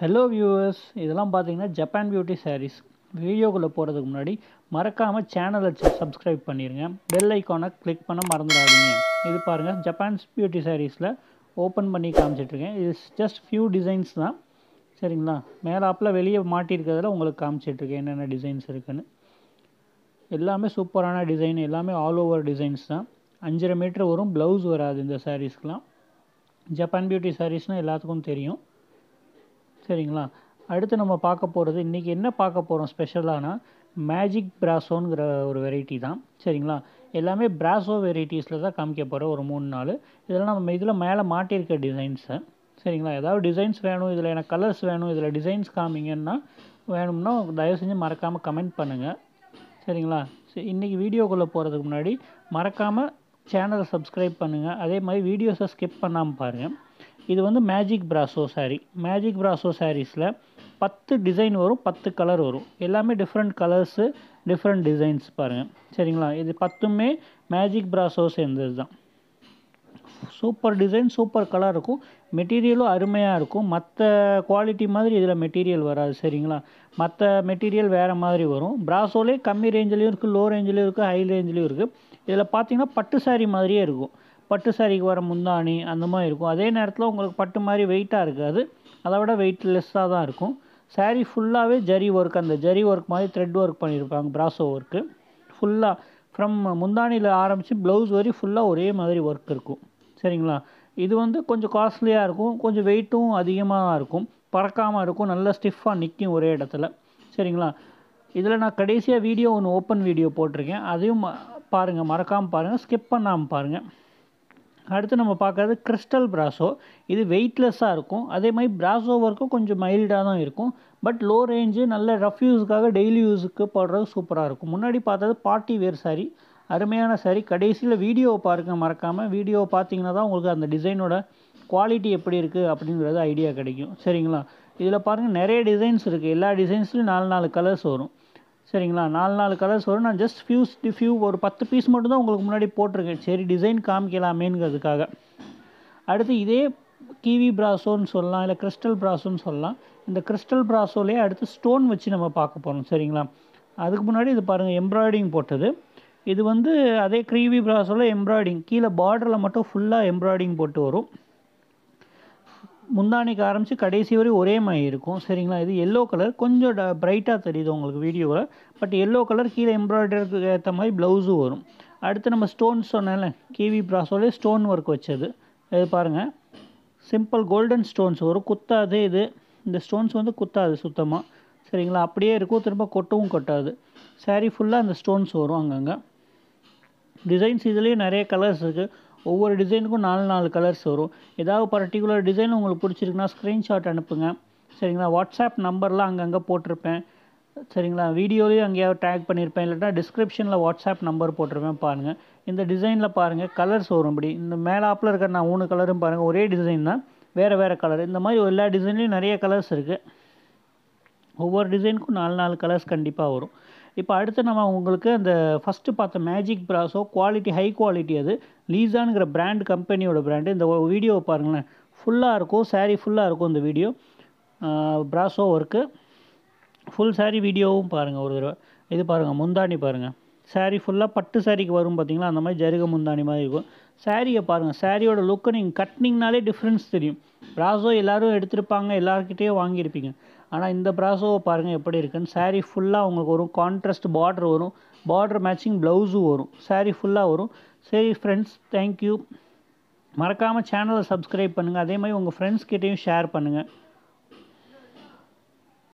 hello viewers இதெல்லாம் பார்த்தீங்கன்னா Japan beauty saris வீடியோக்குள்ளே போகிறதுக்கு முன்னாடி மறக்காமல் சேனலை சப்ஸ்கிரைப் பண்ணிடுங்க பெல் ஐக்கானை கிளிக் பண்ண மறந்துடாதீங்க இது பாருங்கள் ஜப்பான்ஸ் பியூட்டி சாரீஸில் ஓப்பன் பண்ணி காமிச்சிட்ருக்கேன் இது ஜஸ்ட் ஃபியூ டிசைன்ஸ் தான் சரிங்களா மேலாப்பில் வெளியே மாட்டியிருக்கிறதுல உங்களுக்கு காமிச்சிட்ருக்கேன் என்னென்ன டிசைன்ஸ் இருக்குன்னு எல்லாமே சூப்பரான டிசைன் எல்லாமே ஆல் ஓவர் டிசைன்ஸ் தான் அஞ்சரை மீட்டர் வரும் ப்ளவுஸ் வராது இந்த சாரீஸ்க்கெலாம் ஜப்பான் பியூட்டி சாரீஸ்னால் எல்லாத்துக்கும் தெரியும் சரிங்களா அடுத்து நம்ம பார்க்க போகிறது இன்றைக்கி என்ன பார்க்க போகிறோம் ஸ்பெஷலானா மேஜிக் பிராசோங்கிற ஒரு வெரைட்டி தான் சரிங்களா எல்லாமே பிராசோ வெரைட்டிஸில் தான் காமிக்க போகிறோம் ஒரு மூணு நாள் இதெல்லாம் நம்ம இதில் மேலே மாட்டியிருக்க டிசைன்ஸை சரிங்களா ஏதாவது டிசைன்ஸ் வேணும் இதில் எனக்கு கலர்ஸ் வேணும் இதில் டிசைன்ஸ் காமிங்கன்னா வேணும்னா தயவு செஞ்சு மறக்காமல் கமெண்ட் பண்ணுங்கள் சரிங்களா சரி இன்றைக்கி வீடியோக்குள்ளே போகிறதுக்கு முன்னாடி மறக்காமல் சேனலை சப்ஸ்கிரைப் பண்ணுங்கள் அதே மாதிரி வீடியோஸை ஸ்கிப் பண்ணாமல் பாருங்கள் இது வந்து magic brasso sari magic brasso சாரீஸில் பத்து டிசைன் வரும் பத்து கலர் வரும் எல்லாமே டிஃப்ரெண்ட் கலர்ஸு டிஃப்ரெண்ட் டிசைன்ஸ் பாருங்கள் சரிங்களா இது பத்துமே மேஜிக் பிராசோ சேர்ந்தது தான் சூப்பர் டிசைன் சூப்பர் கலர் இருக்கும் மெட்டீரியலும் அருமையாக இருக்கும் மற்ற குவாலிட்டி மாதிரி இதில் மெட்டீரியல் வராது சரிங்களா மற்ற மெட்டீரியல் வேறு மாதிரி வரும் பிராசோலே கம்மி ரேஞ்சிலையும் இருக்குது லோ ரேஞ்சிலையும் இருக்குது ஹை ரேஞ்சிலையும் இருக்குது இதில் பார்த்தீங்கன்னா பட்டு சாரீ மாதிரியே இருக்கும் பட்டு சாரிக்கு வர முந்தாணி அந்த மாதிரி இருக்கும் அதே நேரத்தில் உங்களுக்கு பட்டு மாதிரி வெயிட்டாக இருக்காது அதை விட வெயிட் லெஸ்ஸாக தான் இருக்கும் சாரீ ஃபுல்லாகவே ஜரி ஒர்க் அந்த ஜரி ஒர்க் மாதிரி த்ரெட் ஒர்க் பண்ணியிருப்பாங்க பிராசோ ஒர்க்கு ஃபுல்லாக ஃப்ரம் முந்தானியில் ஆரம்பித்து ப்ளவுஸ் வரை ஃபுல்லாக ஒரே மாதிரி ஒர்க் இருக்கும் சரிங்களா இது வந்து கொஞ்சம் காஸ்ட்லியாக இருக்கும் கொஞ்சம் வெயிட்டும் அதிகமாக இருக்கும் பறக்காமல் இருக்கும் நல்லா ஸ்டிஃபாக நிற்கும் ஒரே இடத்துல சரிங்களா இதில் நான் கடைசியாக வீடியோ ஒன்று ஓப்பன் வீடியோ போட்டிருக்கேன் அதையும் பாருங்கள் மறக்காமல் பாருங்கள் ஸ்கிப் பண்ணாமல் பாருங்கள் அடுத்து நம்ம பார்க்குறது கிறிஸ்டல் பிராசோ இது வெயிட்லெஸ்ஸாக இருக்கும் அதே மாதிரி பிராசோ ஒர்க்கும் கொஞ்சம் மைல்டாக தான் இருக்கும் பட் லோ ரேஞ்சு நல்ல ரஃப் யூஸுக்காக டெய்லி யூஸுக்கு போடுறது சூப்பராக இருக்கும் முன்னாடி பார்த்தது பார்ட்டி வேர் சாரி அருமையான சாரி கடைசியில் வீடியோவை பாருங்கள் மறக்காமல் வீடியோவை பார்த்தீங்கன்னா தான் உங்களுக்கு அந்த டிசைனோட குவாலிட்டி எப்படி இருக்குது அப்படிங்கிறது ஐடியா கிடைக்கும் சரிங்களா இதில் பாருங்கள் நிறைய டிசைன்ஸ் இருக்குது எல்லா டிசைன்ஸ்லையும் நாலு நாலு கலர்ஸ் வரும் சரிங்களா நாலு நாலு கலர்ஸ் வரும் நான் ஜஸ்ட் ஃபியூஸ் ஃபியூ ஒரு பத்து பீஸ் மட்டும் தான் உங்களுக்கு முன்னாடி போட்டிருக்கேன் சரி டிசைன் காமிக்கலாமேங்கிறதுக்காக அடுத்து இதே கிவி பிராசோன்னு சொல்லலாம் இல்லை கிறிஸ்டல் பிராசோன்னு சொல்லலாம் இந்த கிறிஸ்டல் பிராசோலேயே அடுத்து ஸ்டோன் வச்சு நம்ம பார்க்க போகிறோம் சரிங்களா அதுக்கு முன்னாடி இது பாருங்கள் எம்ப்ராய்டிங் போட்டது இது வந்து அதே க்ரீவி பிராஸோவில் எம்ப்ராய்டிங் கீழே பார்டரில் மட்டும் ஃபுல்லாக எம்ப்ராய்டிங் போட்டு வரும் முந்தானிக்கு ஆரம்பித்து கடைசி வரை ஒரே மாதிரி இருக்கும் சரிங்களா இது எல்லோ கலர் கொஞ்சம் ட ப்ரைட்டாக தெரியுது உங்களுக்கு வீடியோவில் பட் எல்லோ கலர் கீழே எம்ப்ராய்டருக்கு ஏற்ற மாதிரி ப்ளவுஸும் வரும் அடுத்து நம்ம ஸ்டோன்ஸ் சொன்னேன்ல கிவி ப்ராஸோலே ஸ்டோன் ஒர்க் வச்சது இது பாருங்கள் சிம்பிள் கோல்டன் ஸ்டோன்ஸ் வரும் குத்தாது இது இந்த ஸ்டோன்ஸ் வந்து குத்தாது சுத்தமாக சரிங்களா அப்படியே இருக்கும் திரும்ப கொட்டவும் கொட்டாது சாரீ ஃபுல்லாக அந்த ஸ்டோன்ஸ் வரும் அங்கங்கே டிசைன்ஸ் இதுலேயும் நிறைய கலர்ஸ் இருக்குது ஒவ்வொரு டிசைனுக்கும் நாலு நாலு கலர்ஸ் வரும் ஏதாவது பர்டிகுலர் டிசைன் உங்களுக்கு பிடிச்சிருக்குன்னா ஸ்க்ரீன்ஷாட் அனுப்புங்க சரிங்களா வாட்ஸ்அப் நம்பர்லாம் அங்கங்கே போட்டிருப்பேன் சரிங்களா வீடியோலேயும் அங்கேயாவது டேக் பண்ணியிருப்பேன் இல்லைனா டிஸ்கிரிப்ஷனில் வாட்ஸ்அப் நம்பர் போட்டிருப்பேன் பாருங்கள் இந்த டிசைனில் பாருங்கள் கலர்ஸ் வரும் இப்படி இந்த மேலாப்பில் இருக்கிற நான் மூணு கலரும் பாருங்கள் ஒரே டிசைன் தான் வேறு வேறு கலர் இந்த மாதிரி எல்லா டிசைன்லேயும் நிறைய கலர்ஸ் இருக்குது ஒவ்வொரு டிசைனுக்கும் நாலு நாலு கலர்ஸ் கண்டிப்பாக வரும் இப்போ அடுத்து நம்ம உங்களுக்கு அந்த ஃபஸ்ட்டு பார்த்த magic brasso quality high quality அது லீசானுங்கிற பிராண்ட் கம்பெனியோட பிராண்டு இந்த வீடியோவை பாருங்களேன் ஃபுல்லாக இருக்கும் சாரீ ஃபுல்லாக இருக்கும் இந்த video brasso work full sari வீடியோவும் பாருங்கள் ஒரு தடவை இது பாருங்கள் முந்தாணி பாருங்கள் சாரீ ஃபுல்லாக பட்டு சாரீக்கு வரும் பார்த்தீங்களா அந்த மாதிரி ஜருக முந்தாணி மாதிரி இருக்கும் சாரியை பாருங்கள் சாரியோட லுக்கை நீங்கள் கட்டினீங்கனாலே டிஃப்ரென்ஸ் தெரியும் ப்ராஸோ எல்லோரும் எடுத்திருப்பாங்க எல்லாருக்கிட்டேயும் வாங்கியிருப்பீங்க ஆனால் இந்த ப்ராஸோவை பாருங்கள் எப்படி இருக்குன்னு சாரீ ஃபுல்லாக உங்களுக்கு வரும் கான்ட்ராஸ்ட் பார்டர் வரும் பார்டர் மேட்சிங் ப்ளவுஸும் வரும் சாரீ ஃபுல்லாக வரும் சரி ஃப்ரெண்ட்ஸ் தேங்க்யூ மறக்காமல் சேனலை சப்ஸ்கிரைப் பண்ணுங்கள் அதே மாதிரி உங்கள் ஃப்ரெண்ட்ஸ்கிட்டையும் ஷேர் பண்ணுங்கள்